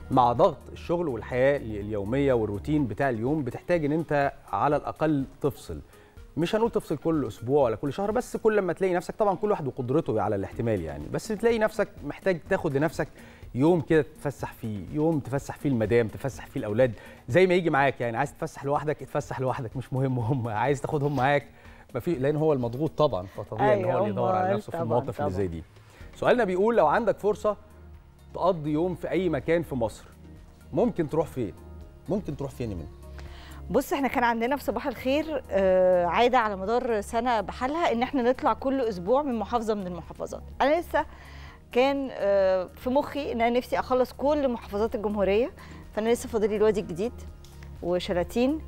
مع ضغط الشغل والحياه اليوميه والروتين بتاع اليوم بتحتاج ان انت على الاقل تفصل مش هنقول تفصل كل اسبوع ولا كل شهر بس كل لما تلاقي نفسك طبعا كل واحد وقدرته على الاحتمال يعني بس تلاقي نفسك محتاج تاخد لنفسك يوم كده تتفسح فيه يوم تفسح فيه المدام تفسح فيه الاولاد زي ما يجي معاك يعني عايز تتفسح لوحدك اتفسح لوحدك مش مهم هم عايز تاخدهم معاك ما في لان هو المضغوط طبعا فطبيعي ان هو أيوة، اللي يدور على أمال نفسه في طبعاً، المواقف اللي طبعاً. زي دي سؤالنا بيقول لو عندك فرصه تقضي يوم في اي مكان في مصر ممكن تروح فين ممكن تروح فين يا منى بص احنا كان عندنا في صباح الخير آه، عاده على مدار سنه بحالها ان احنا نطلع كل اسبوع من محافظه من المحافظات انا لسه كان آه، في مخي ان انا نفسي اخلص كل محافظات الجمهوريه فانا لسه فاضلي الوادي الجديد وشلاتين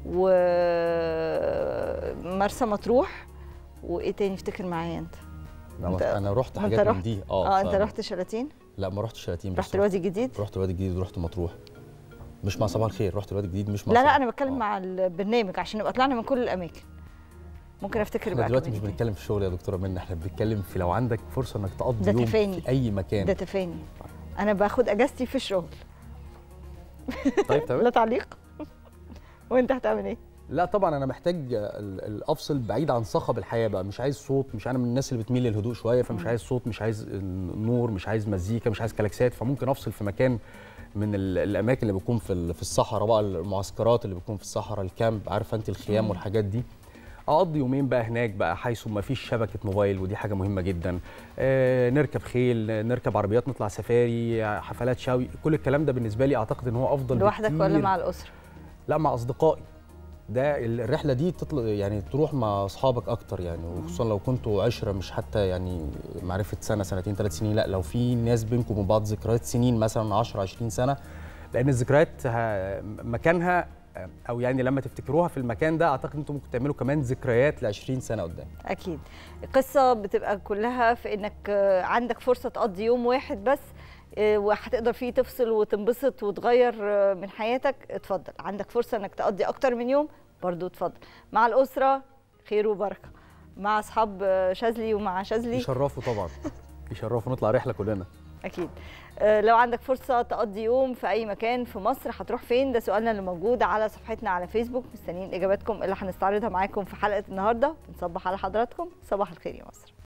ومرسى مطروح وايه تاني افتكر معايا انت انا, أنت- أنا رحت ما أنت حاجات من رحت- دي اه انت ف- رحت شلاتين لا ما رحتش شلاتين بس رحت الوادي الجديد رحت الوادي الجديد ورحت مطروح مش مع صباح الخير رحت الوادي الجديد مش مع لا صباح- لا انا بتكلم آه. مع البرنامج عشان نبقى طلعنا من كل الاماكن ممكن افتكر احنا بقى دلوقتي كمان مش إيه. بنتكلم في الشغل يا دكتوره منى احنا بنتكلم في لو عندك فرصه انك تقضي ده يوم تفاني. في اي مكان ده تفاني انا باخد اجازتي في الشغل طيب تمام لا تعليق وانت هتعمل ايه لا طبعا انا محتاج ال- ال- افصل بعيد عن صخب الحياه بقى مش عايز صوت مش انا من الناس اللي بتميل للهدوء شويه فمش عايز صوت مش عايز نور مش عايز مزيكا مش عايز كلاكسات فممكن افصل في مكان من ال- الاماكن اللي بتكون في ال- في الصحراء بقى المعسكرات اللي بتكون في الصحراء الكامب عارفه انت الخيام والحاجات دي اقضي يومين بقى هناك بقى حيث ما فيش شبكه موبايل ودي حاجه مهمه جدا آه نركب خيل نركب عربيات نطلع سفاري حفلات شوي كل الكلام ده بالنسبه لي اعتقد ان هو افضل لوحدك ولا بكتير مع الاسره لا مع اصدقائي ده الرحله دي تطلع يعني تروح مع اصحابك اكتر يعني وخصوصا لو كنتوا عشره مش حتى يعني معرفه سنه سنتين ثلاث سنين لا لو في ناس بينكم وبين بعض ذكريات سنين مثلا 10 20 سنه لان الذكريات ه- مكانها او يعني لما تفتكروها في المكان ده اعتقد انتم ممكن تعملوا كمان ذكريات ل 20 سنه قدام اكيد القصه بتبقى كلها في انك آه، عندك فرصه تقضي يوم واحد بس آه، وهتقدر فيه تفصل وتنبسط وتغير آه، من حياتك اتفضل عندك فرصه انك تقضي اكتر من يوم برضو اتفضل مع الاسره خير وبركه مع اصحاب آه، شاذلي ومع شاذلي يشرفوا طبعا يشرفوا نطلع رحله كلنا اكيد آه، لو عندك فرصه تقضي يوم في اي مكان في مصر هتروح فين ده سؤالنا اللي موجود على صفحتنا على فيسبوك مستنيين اجاباتكم اللي هنستعرضها معاكم في حلقه النهارده بنصبح على حضراتكم صباح الخير يا مصر